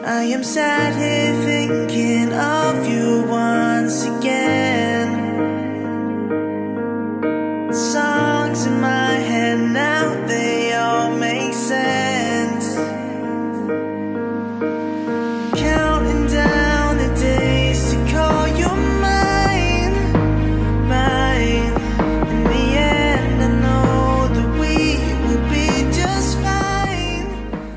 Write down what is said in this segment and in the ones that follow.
I am sat here thinking of you once again. Songs in my head now, they all make sense. Counting down the days to call you mine, mine. In the end, I know that we will be just fine.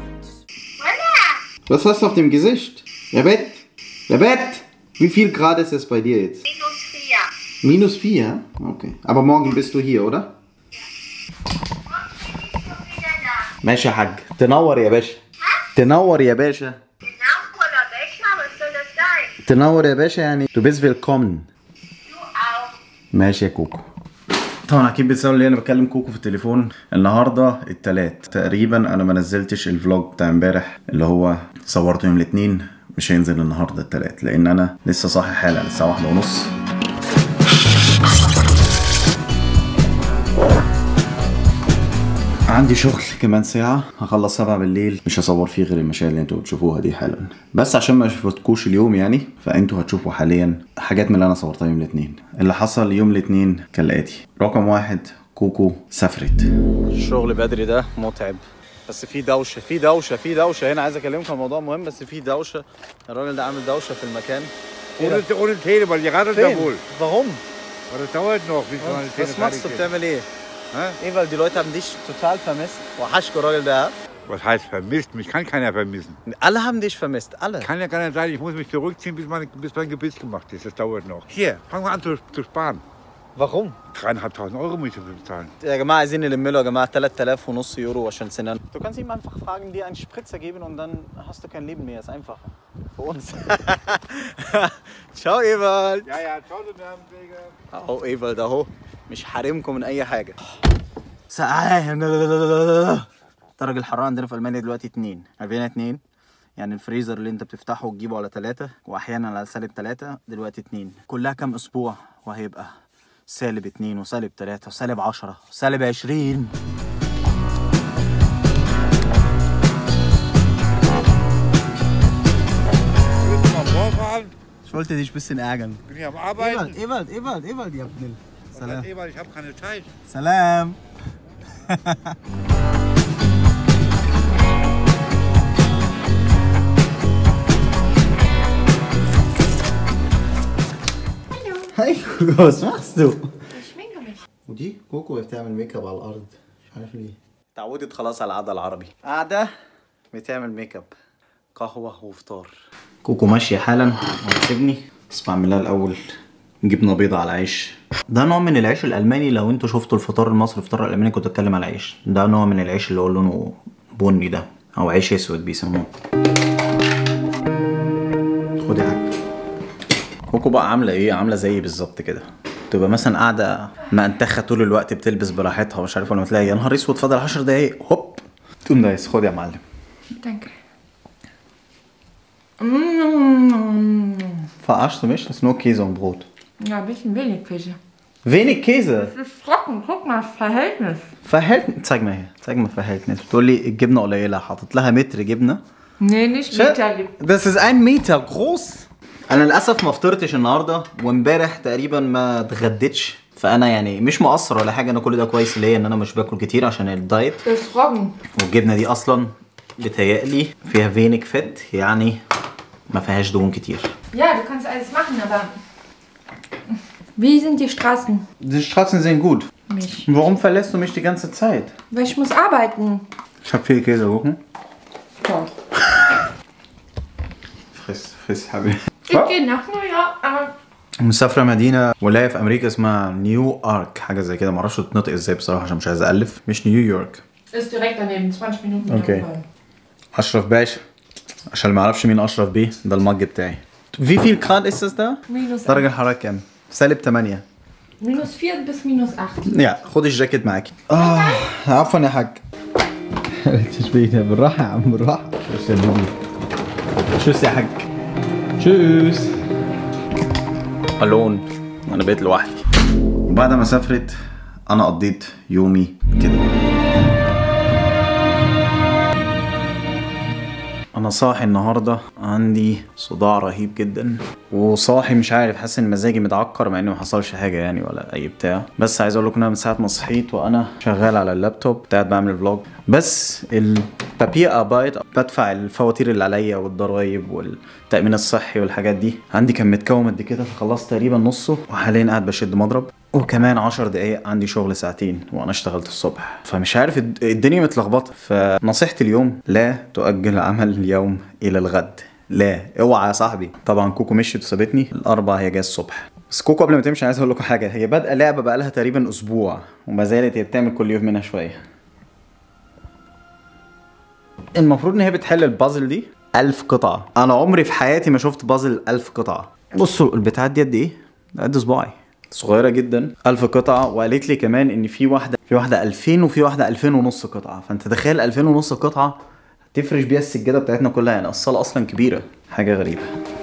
Was hast du auf dem Gesicht? Ja, Bett. Ja, Bett. Wie viel Grad ist es bei dir jetzt? Minus vier. Minus 4? Okay. Aber morgen bist du hier, oder? Morgen bin ich schon wieder da. ماشي يا حاج تنور يا باشا تنور يا باشا Genau, oder Becher, was soll das sein? تنور يا باشا يعني du bist willkommen Du auch. ماشي يا كوكو طبعا اكيد بتسألوا ليه انا بكلم كوكو في التليفون النهارده التلات تقريبا انا ما نزلتش الفلوج بتاع امبارح اللي هو صورته يوم الاثنين مش هينزل النهارده التلات لان انا لسه صاحي حالا الساعه واحدة ونص عندي شغل كمان ساعة هخلص سبعة بالليل مش هصور فيه غير المشاهد اللي انتوا بتشوفوها دي حالا بس عشان ما اشوفكوش اليوم يعني فانتوا هتشوفوا حاليا حاجات من اللي انا صورتها يوم الاثنين اللي حصل يوم الاثنين كالآتي رقم واحد كوكو سافرت الشغل بدري ده متعب بس في دوشة في دوشة في دوشة هنا عايز اكلمكم عن موضوع مهم بس في دوشة الراجل ده عامل دوشة في المكان Ohne, ohne Tele, weil die radelt ja wohl. warum? Aber das dauert noch, bis meine Zähne Was machst du? fertig sind. بتعمل ايه؟ Hä? ايه weil die Leute haben dich total vermisst وحشكوا الراجل ده ها؟ Was heißt vermisst? Mich kann keiner vermissen. Alle haben dich vermisst, alle. Kann ja gar nicht sein, ich muss mich zurückziehen, bis mein, bis mein Gebiss gemacht ist. Das dauert noch. Hier, fangen wir an zu, zu sparen. Warum? Dreieinhalbtausend Euro muss ich dafür bezahlen. يا جماعة عايزين نلم له يا جماعة 3000 ونص يورو عشان سنان. Du kannst ihm einfach fragen, dir einen Spritzer geben und dann hast du kein Leben mehr. Ist einfacher. Für uns. Ciao Ewald. Ja, ja, ciao, du Nervensäge. اهو ايفالد اهو مش حارمكم من اي حاجة. سقعان درجة الحرارة عندنا في ألمانيا دلوقتي اتنين. عارفين اتنين؟ يعني الفريزر اللي انت بتفتحه وتجيبه على ثلاثة واحيانا على سالب ثلاثة دلوقتي اتنين كلها كام اسبوع وهيبقى سالب اتنين وسالب ثلاثة وسالب عشرة وسالب عشرين Willst du mal vorfahren? Ich wollte dich ein bisschen ärgern. Bin ich am Arbeiten? Ewald, Ewald, Ewald, ihr Abnil. Was hat Ewald? Ich habe keine Zeit. Salam. Hi Coco, was machst du? Ich schminke mich. ودي كوكو بتعمل ميك اب على الارض مش عارف ليه اتعودت خلاص على القعده العربي قاعده بتعمل ميك اب قهوه وفطار كوكو ماشيه حالا وهتسيبني بس بعمل لها الاول جبنه بيضه على عيش ده نوع من العيش الالماني لو انتوا شفتوا الفطار المصري الفطار الالماني كنت اتكلم على عيش ده نوع من العيش اللي هو لونه بني ده او عيش اسود بيسموه خد يا حاج كوكو بقى عامله ايه عامله زيي بالظبط كده تبقى مثلا قاعده مأنتخه طول الوقت بتلبس براحتها ومش عارف لما تلاقي يا نهار اسود فاضل 10 دقايق هوب تقوم دايس خد يا معلم Danke. Verarscht du mich? Das ist nur Käse und Brot. Ja, ein bisschen wenig Käse. Wenig Käse. Das ist trocken. Guck mal, das Verhältnis. Verhältnis. Zeig mal hier. Zeig mal Verhältnis. تقول لي الجبنه قليله حاطط لها متر جبنه Nee, nicht Meter. Das ist ein Meter groß. انا للاسف ما فطرتش النهارده وامبارح تقريبا ما اتغديتش فانا يعني مش مقصر ولا حاجه انا كل ده كويس ليا ان انا مش باكل كتير عشان الدايت Das ist trocken. والجبنه دي اصلا بتهيألي فيها فينك فت يعني ما فيهاش دهون كتير Ja, du kannst alles machen, aber. Wie sind die Straßen? Die Straßen sind gut. Mich. Warum verlässt du mich die ganze Zeit? Weil ich muss arbeiten. Ich habe viel Käse, gucken. So. Friss, friss, حبيبي. Ich gehe nach New York, aber. مسافرة مدينة ولاية في أمريكا اسمها نيو أرك حاجة زي كده معرفش تتنطق ازاي بصراحة عشان مش عايز ألف مش نيويورك Ist direkt daneben, 20 Minuten. Okay. langfahren. أشرف باشا عشان ما أعرفش مين أشرف بيه ده المج بتاعي Wie viel Grad ist das da؟ Minus, درجة الحرارة كام؟ سالب 8 minus 4 bis minus 8. يا خد الجاكيت معاكي اه عفوا يا حاج تشبيه بالراحة يا عم بالراحة تشوس يا بيبي تشوس يا حاج تشوس الون انا بقيت لوحدي وبعد ما سافرت انا قضيت يومي كده انا انا صاحي النهارده عندي صداع رهيب جدا وصاحي مش عارف حاسس ان مزاجي متعكر مع ان ما حصلش حاجه يعني ولا اي بتاع بس عايز اقول لكم إن انا من ساعه ما صحيت وانا شغال على اللابتوب قاعد بعمل فلوج بس البابير ابايت بدفع الفواتير اللي عليا والضرايب والتامين الصحي والحاجات دي عندي كان متكوم قد كده فخلصت تقريبا نصه وحاليا قاعد بشد مضرب وكمان عشر دقايق عندي شغل ساعتين وانا اشتغلت الصبح فمش عارف الد- الدنيا متلخبطه فنصيحتي اليوم لا تؤجل عمل اليوم الى الغد لا اوعى يا صاحبي طبعا كوكو مشيت وسابتني الاربع هي جايه الصبح بس كوكو قبل ما تمشي عايز اقول لكم حاجه هي بادئه لعبه بقى لها تقريبا اسبوع وما زالت هي بتعمل كل يوم منها شويه المفروض ان هي بتحل البازل دي ألف قطعة أنا عمري في حياتي ما شفت بازل ألف قطعة بصوا البتاعات دي قد إيه؟ قد صباعي صغيرة جدا ألف قطعة وقالت لي كمان إن في واحدة في واحدة 2000 وفي واحدة 2000 ونص قطعة فأنت تخيل 2000 ونص قطعة تفرش بيها السجادة بتاعتنا كلها يعني الصالة أصلا كبيرة حاجة غريبة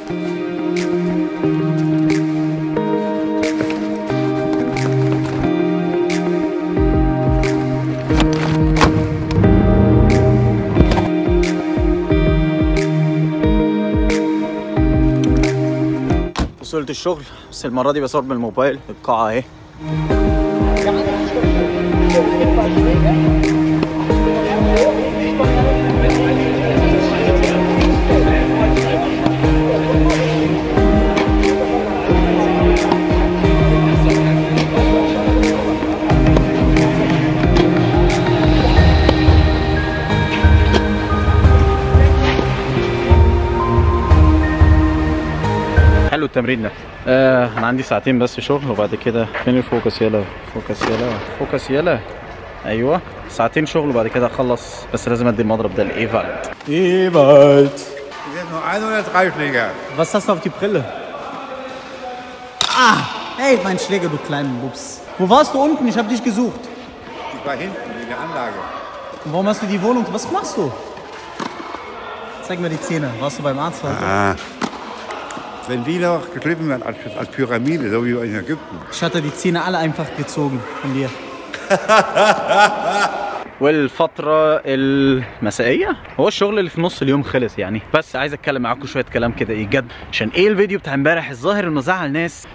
وصلت الشغل بس المرة دي بصور بالموبايل القاعة اهي حلو التمرين ده آه انا عندي ساعتين بس شغل وبعد كده فين الفوكس يلا فوكس يلا فوكس يلا ايوه ساعتين شغل وبعد كده اخلص بس لازم ادي المضرب ده لايفالد ايفالد Ist jetzt nur ein oder drei Schläger? Was hast du auf die Brille? Ah! Hey, mein Schläger, du kleinen Bubs. Wo warst du unten? Ich habe dich gesucht. Ich war hinten in der Anlage. Und warum hast du die Wohnung? Was machst du? Zeig mir die Zähne. Warst du beim Arzt heute? Ah. Wenn die noch geschliffen werden als, als Pyramide, so wie in Ägypten. Ich hatte die Zähne alle einfach gezogen von dir. والفترة المسائية هو الشغل اللي في نص اليوم خلص يعني بس عايز اتكلم معاكم شوية كلام كده ايه جد عشان ايه الفيديو بتاع امبارح الظاهر انه زعل ناس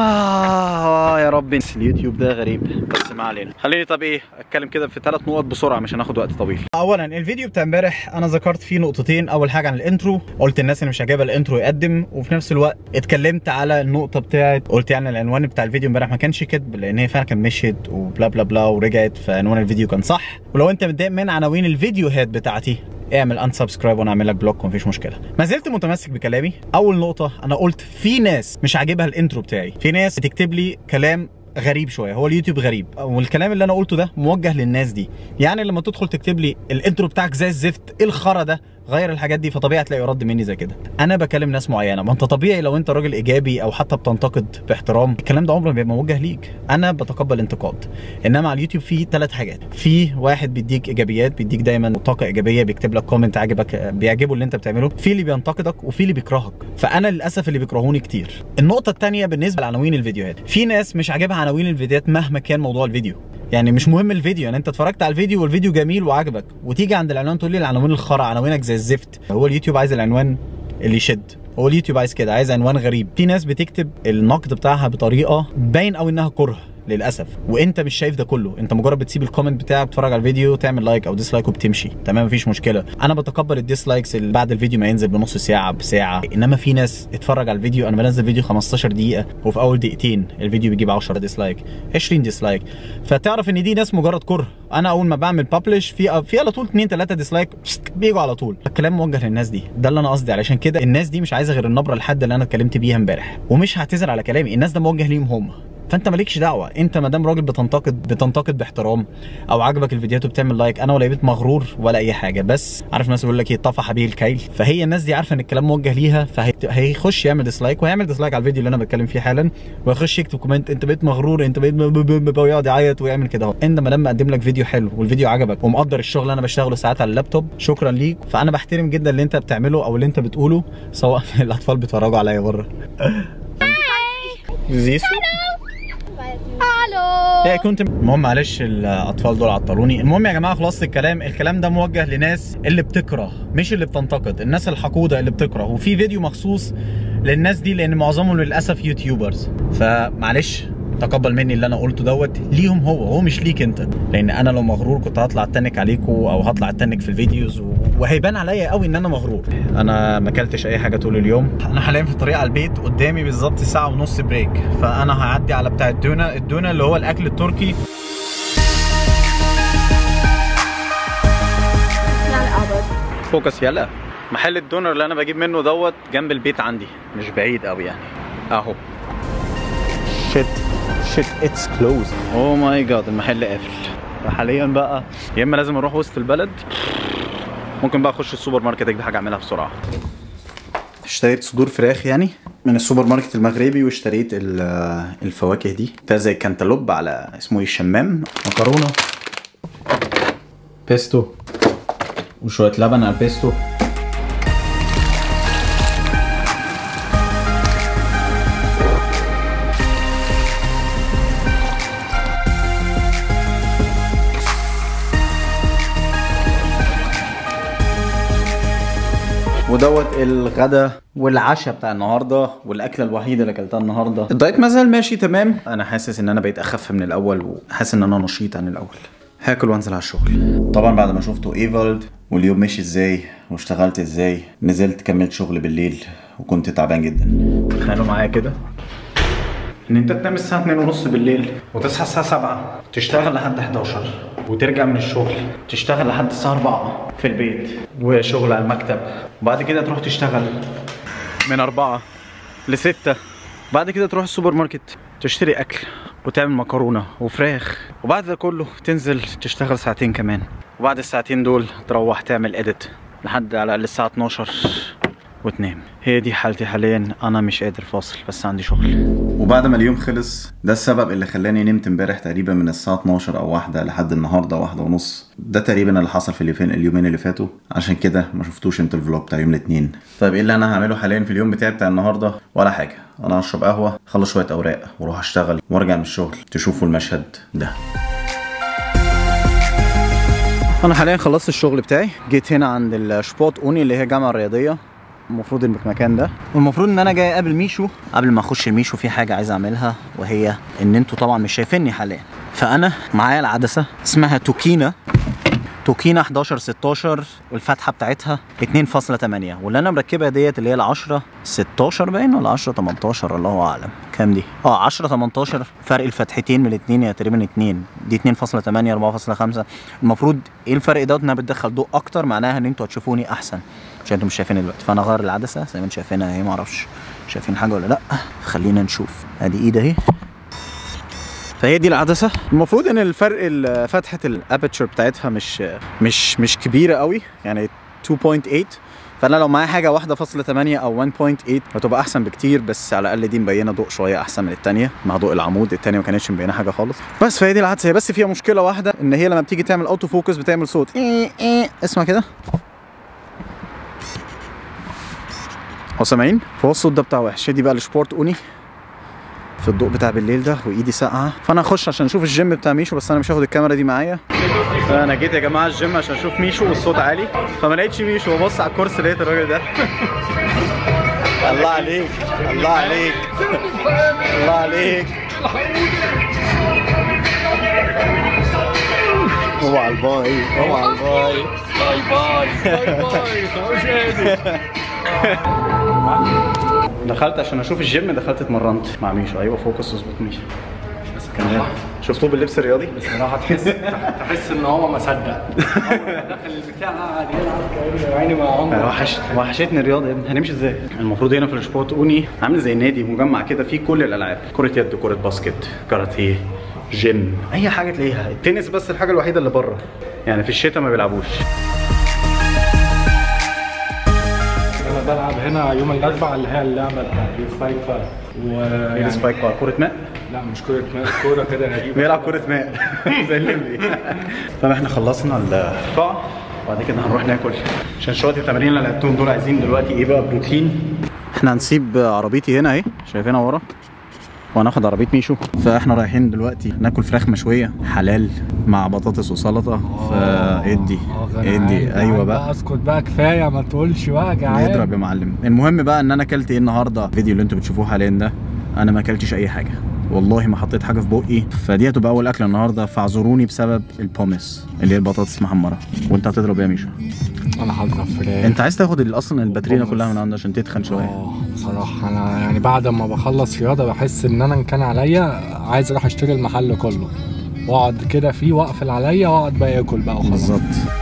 آه يا ربي اليوتيوب ده غريب بس ما علينا خليني طب ايه اتكلم كده في ثلاث نقط بسرعة مش هناخد وقت طويل اولا الفيديو بتاع امبارح انا ذكرت فيه نقطتين اول حاجة عن الانترو قلت الناس اللي مش عاجبها الانترو يقدم وفي نفس الوقت اتكلمت على النقطة بتاعت قلت يعني العنوان بتاع الفيديو امبارح ما كانش كدب لان هي فعلا كان مشيت وبلا بلا بلا ورجعت فعنوان الفيديو كان صح ولو انت متضايق من عناوين الفيديوهات بتاعتي اعمل ان سبسكرايب وانا اعمل لك بلوك ومفيش مشكله ما زلت متمسك بكلامي اول نقطه انا قلت في ناس مش عاجبها الانترو بتاعي في ناس بتكتب لي كلام غريب شويه هو اليوتيوب غريب والكلام اللي انا قلته ده موجه للناس دي يعني لما تدخل تكتب لي الانترو بتاعك زي الزفت ايه الخرا ده غير الحاجات دي فطبيعي تلاقي رد مني زي كده انا بكلم ناس معينه ما انت طبيعي لو انت راجل ايجابي او حتى بتنتقد باحترام الكلام ده عمره ما بيبقى موجه ليك انا بتقبل انتقاد انما على اليوتيوب في ثلاث حاجات في واحد بيديك ايجابيات بيديك دايما طاقه ايجابيه بيكتب لك كومنت عاجبك بيعجبه اللي انت بتعمله في اللي بينتقدك وفي اللي بيكرهك فانا للاسف اللي بيكرهوني كتير النقطه الثانيه بالنسبه لعناوين الفيديوهات في ناس مش عاجبها عناوين الفيديوهات مهما كان موضوع الفيديو يعني مش مهم الفيديو يعني انت اتفرجت على الفيديو والفيديو جميل وعجبك وتيجي عند العنوان تقول لي العناوين الخرا عناوينك زي الزفت هو اليوتيوب عايز العنوان اللي يشد هو اليوتيوب عايز كده عايز عنوان غريب في ناس بتكتب النقد بتاعها بطريقه باين قوي انها كره للاسف وانت مش شايف ده كله انت مجرد بتسيب الكومنت بتاعك بتتفرج على الفيديو تعمل لايك او ديسلايك وبتمشي تمام مفيش مشكله انا بتقبل الديسلايكس اللي بعد الفيديو ما ينزل بنص ساعه بساعه انما في ناس اتفرج على الفيديو انا بنزل فيديو 15 دقيقه وفي اول دقيقتين الفيديو بيجيب 10 ديسلايك 20 ديسلايك فتعرف ان دي ناس مجرد كره انا اول ما بعمل ببلش في في على طول 2 3 ديسلايك بيجوا على طول الكلام موجه للناس دي ده اللي انا قصدي علشان كده الناس دي مش عايزه غير النبره الحاده اللي انا اتكلمت بيها امبارح ومش هعتذر على كلامي الناس ده موجه ليهم هم فانت مالكش دعوه انت ما دام راجل بتنتقد بتنتقد باحترام او عجبك الفيديوهات وبتعمل لايك انا ولا بقيت مغرور ولا اي حاجه بس عارف الناس بيقول لك ايه طفح به الكيل فهي الناس دي عارفه ان الكلام موجه ليها فهيخش يعمل ديسلايك وهيعمل ديسلايك على الفيديو اللي انا بتكلم فيه حالا ويخش يكتب كومنت انت بقيت مغرور انت بقيت ب- ب- ب- ويقعد يعيط ويعمل كده اهو انما لما اقدم لك فيديو حلو والفيديو عجبك ومقدر الشغل اللي انا بشتغله ساعات على اللابتوب شكرا ليك فانا بحترم جدا اللي انت بتعمله او اللي انت بتقوله سواء الاطفال بيتفرجوا عليا بره زيسو Hallo! لا كنت المهم معلش الاطفال دول عطلوني المهم يا جماعه خلاصه الكلام الكلام ده موجه لناس اللي بتكره مش اللي بتنتقد الناس الحقوده اللي بتكره وفي فيديو مخصوص للناس دي لان معظمهم للاسف يوتيوبرز فمعلش تقبل مني اللي انا قلته دوت ليهم هو هو مش ليك انت لان انا لو مغرور كنت هطلع اتنك عليكم او هطلع اتنك في الفيديوز و... وهيبان عليا قوي ان انا مغرور انا ما اكلتش اي حاجه طول اليوم انا حاليا في الطريق على البيت قدامي بالظبط ساعه ونص بريك فانا هعدي على بتاع الدونا الدونا اللي هو الاكل التركي فوكس يلا محل الدونر اللي انا بجيب منه دوت جنب البيت عندي مش بعيد قوي يعني اهو شيت شيت اتس كلوز اوه ماي جاد المحل قافل فحاليا بقى يا اما لازم اروح وسط البلد ممكن بقى اخش السوبر ماركت اجيب حاجه اعملها بسرعه اشتريت صدور فراخ يعني من السوبر ماركت المغربي واشتريت ال- الفواكه دي ده زي كانتالوب على اسمه ايه الشمام مكرونه بيستو وشويه لبن على البيستو ودوت الغدا والعشاء بتاع النهارده والاكله الوحيده اللي اكلتها النهارده الدايت ما زال ماشي تمام انا حاسس ان انا بقيت اخف من الاول وحاسس ان انا نشيط عن الاول هاكل وانزل على الشغل طبعا بعد ما شفتوا ايفالد واليوم مشي ازاي واشتغلت ازاي نزلت كملت شغل بالليل وكنت تعبان جدا تخيلوا معايا كده ان انت تنام الساعه 2 ونص بالليل وتصحى الساعه 7 تشتغل لحد 11 وترجع من الشغل تشتغل لحد الساعه 4 في البيت وشغل على المكتب وبعد كده تروح تشتغل من 4 ل 6 بعد كده تروح السوبر ماركت تشتري اكل وتعمل مكرونه وفراخ وبعد ده كله تنزل تشتغل ساعتين كمان وبعد الساعتين دول تروح تعمل اديت لحد على الاقل الساعه 12 وتنام هي دي حالتي حاليا انا مش قادر فاصل بس عندي شغل وبعد ما اليوم خلص ده السبب اللي خلاني نمت امبارح تقريبا من الساعة 12 او واحدة لحد النهاردة واحدة ونص ده تقريبا اللي حصل في اليومين اليومين اللي فاتوا عشان كده ما شفتوش انت الفلوج بتاع يوم الاثنين طيب ايه اللي انا هعمله حاليا في اليوم بتاعي بتاع النهاردة ولا حاجة انا هشرب قهوة اخلص شوية اوراق واروح اشتغل وارجع من الشغل تشوفوا المشهد ده انا حاليا خلصت الشغل بتاعي جيت هنا عند الشبوت اوني اللي هي الجامعه الرياضيه المفروض ان في المكان ده والمفروض ان انا جاي اقابل ميشو قبل ما اخش الميشو في حاجه عايز اعملها وهي ان انتوا طبعا مش شايفيني حاليا فانا معايا العدسه اسمها توكينا توكينا 11 16 والفتحه بتاعتها 2.8 واللي انا مركبها ديت اللي هي ال 10 16 باين ولا 10 18 الله اعلم كام دي؟ اه 10 18 فرق الفتحتين من الاثنين هي تقريبا 2 دي 2.8 4.5 المفروض ايه الفرق دوت انها بتدخل ضوء اكتر معناها ان انتوا هتشوفوني احسن عشان انتوا مش شايفيني دلوقتي فانا اغير العدسه زي ما انتوا شايفينها اهي معرفش شايفين حاجه ولا لا خلينا نشوف ادي ايد اهي فهي دي العدسه المفروض ان الفرق ال- فتحه الابتشر بتاعتها مش مش مش كبيره قوي يعني 2.8 فانا لو معايا حاجه 1.8 او 1.8 هتبقى احسن بكتير بس على الاقل دي مبينه ضوء شويه احسن من التانية مع ضوء العمود التانية ما كانتش مبينه حاجه خالص بس فهي دي العدسه هي بس فيها مشكله واحده ان هي لما بتيجي تعمل اوتو فوكس بتعمل صوت إيه إيه اسمع كده هو سامعين فهو الصوت ده بتاع وحش دي بقى السبورت اوني في الضوء بتاع بالليل ده وايدي ساقعه فانا هخش عشان اشوف الجيم بتاع ميشو بس انا مش هاخد الكاميرا دي معايا انا جيت يا جماعه الجيم عشان اشوف ميشو والصوت عالي فما لقيتش ميشو ببص على الكرسي لقيت الراجل ده الله عليك الله عليك الله عليك هو على الباي هو على الباي دخلت عشان اشوف الجيم دخلت اتمرنت مع ميشو ايوه فوكس اظبط ميشو بس كان شفتوه باللبس الرياضي بصراحة تحس تحس ان هو ما صدق دخل البتاع قاعد يلعب كأنه عيني ما عمره وحش وحشتني الرياضه يا ابني هنمشي ازاي؟ المفروض هنا في السبورت اوني عامل زي نادي مجمع كده فيه كل الالعاب كره يد كره باسكت كاراتيه جيم اي حاجه تلاقيها التنس بس الحاجه الوحيده اللي بره يعني في الشتاء ما بيلعبوش انا بلعب هنا يوم الاربعاء اللي هي اللعبة بتاعت سبايك بار يعني ويعني سبايك بار كره ماء لا مش كورة ماء كورة كده غريبة بيلعب كره ماء زي الليمبي طب احنا خلصنا القاعه وبعد كده هنروح ناكل عشان شويه التمارين اللي لعبتهم دول عايزين دلوقتي ايه بقى بروتين احنا هنسيب عربيتي هنا اهي شايفينها ورا وهناخد عربيه ميشو فاحنا رايحين دلوقتي ناكل فراخ مشويه حلال مع بطاطس وسلطه فادي ادي ايوه بقى اسكت بقى كفايه ما تقولش بقى جعان يضرب يا معلم المهم بقى ان انا اكلت ايه النهارده الفيديو اللي انتوا بتشوفوه حاليا ده انا ما اكلتش اي حاجه والله ما حطيت حاجه في بقي فدي هتبقى اول اكله النهارده فاعذروني بسبب البومس اللي هي البطاطس محمره وانت هتضرب ايه يا ميشو انا هضرب فراخ انت عايز تاخد ال- اصلا الباترينا كلها من عنده عشان تتخن شويه اه بصراحة أنا يعني بعد ما بخلص رياضة بحس إن أنا إن كان عليا عايز أروح أشتري المحل كله وأقعد كده فيه وأقفل عليا وأقعد بقى آكل بقى وخلاص بالظبط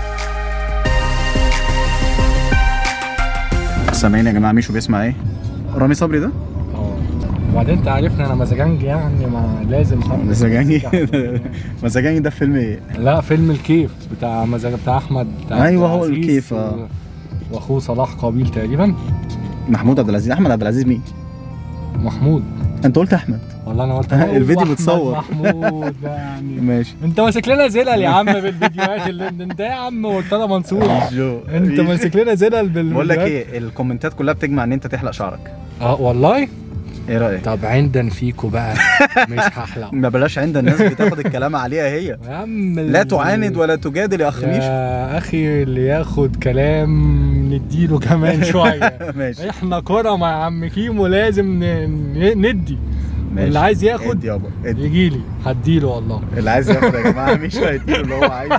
سامعين يا جماعه ميشو بيسمع ايه رامي صبري ده اه وبعدين أنت عارفني أنا مزاجنجي يعني ما لازم أحب مزاجنجي المزيكا. مزاجنجي ده في فيلم ايه لا فيلم الكيف بتاع مزاج بتاع أحمد بتاع أيوة، عبد هو العزيز الكيف، و- اه. وأخوه صلاح قابيل تقريبا محمود عبد العزيز احمد عبد العزيز مين محمود انت قلت احمد والله أنا قلت ها، هو الفيديو أحمد متصور. محمود ده يعني ماشي انت ماسك لنا زلل يا عم بالفيديوهات اللي انت يا عم مرتضى منصور انت ماسك لنا زلل بالفيديوهات بقول لك ايه الكومنتات كلها بتجمع ان انت تحلق شعرك اه والله ايه رايك طب عندن فيكو بقى مش هحلق ما بلاش عند الناس بتاخد الكلام عليها هي يا عم لا تعاند ولا تجادل يا اخ ميشو يا اخي اللي ياخد كلام نديله كمان شويه ماشي احنا كرة يا عم كيمو لازم ن- ن- ندي ماشي. اللي عايز ياخد ادي يابا ادي يجي لي هديله والله اللي عايز ياخد يا جماعه ميشو هيديله اللي هو عايزه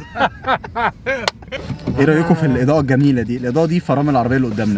ايه رايكم في الاضاءه الجميله دي الاضاءه دي فرامل العربيه اللي قدامنا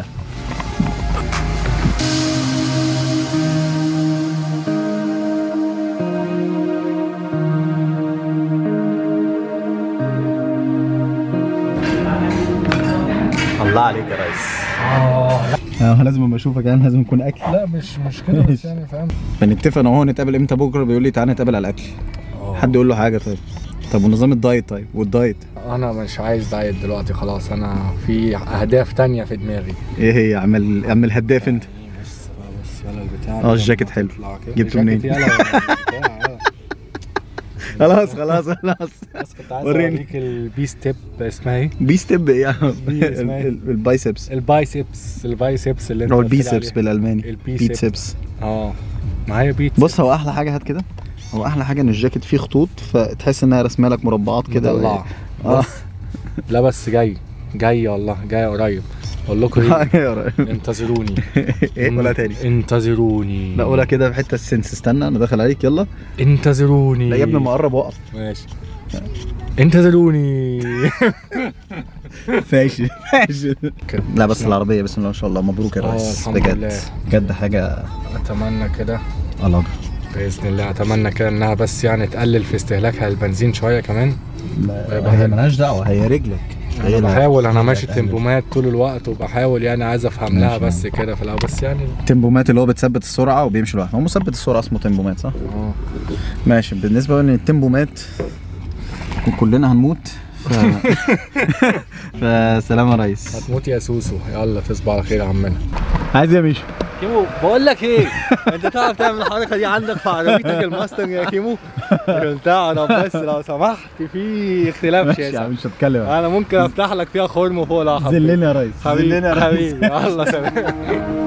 الله عليك يا ريس اه لازم اما اشوفك يعني لازم يكون اكل لا مش مش كده بس يعني فاهم بنتفق انا وهو نتقابل امتى بكره بيقول لي تعالى نتقابل على الاكل حد يقول له حاجه طيب طب ونظام الدايت طيب والدايت انا مش عايز دايت دلوقتي خلاص انا في اهداف تانية في دماغي ايه هي يا عم ال- يا عم الهداف انت بص بقى بص يلا البتاع اه، الجاكيت حلو. جبته منين؟ خلاص خلاص خلاص بس كنت عايز وريني. اوريك البي ستيب اسمها ايه؟ بي ستيب ايه يا عم بي اسمها ايه؟ ال- ال- البايسبس البايسبس البايسبس اللي انت او قلت لي البيسبس عليها. بالالماني البيسبس. بيتسبس اه ما هي بيت بص هو احلى حاجه هات كده هو احلى حاجه ان الجاكيت فيه خطوط فتحس انها رسمه لك مربعات كده مطلعة. اه لا بس جاي جاي والله جاي قريب اقول لكم ايه حاجه يا راجل. انتظروني ايه ولا تاني انتظروني لا قولها كده في حته السنس استنى انا داخل عليك يلا انتظروني لا يا ابني ما قرب وقف ماشي انتظروني فاشل فاشل لا بس العربيه بسم الله ما شاء الله مبروك يا اه، ريس الحمد بجد لله. بجد حاجه اتمنى كده الله باذن الله اتمنى كده انها بس يعني تقلل في استهلاكها البنزين شويه كمان ويبقى هي حلو. مالهاش دعوه هي رجلك هي انا اللي بحاول انا هت- ماشي هتقلل. تمبومات طول الوقت وبحاول يعني عايز افهم لها ماشي. بس كده في الاول بس يعني تمبومات اللي هو بتثبت السرعه وبيمشي لوحده هو مثبت السرعه اسمه تمبومات صح اه ماشي بالنسبه بقى للتمبومات كلنا هنموت ف... فسلام يا ريس هتموت يا سوسو يلا تصبح على خير يا عمنا عايز يا ميشو كيمو بقول لك ايه انت تعرف تعمل الحركه دي عندك في عربيتك الماستنج يا كيمو تعرف بس لو سمحت في اختلاف ماشي يا عم شاسع مش هتكلم انا ممكن افتح لك فيها خرم فوق لو حبيت زلني يا ريس حبيبي زلني يا ريس حبيبي يلا سلام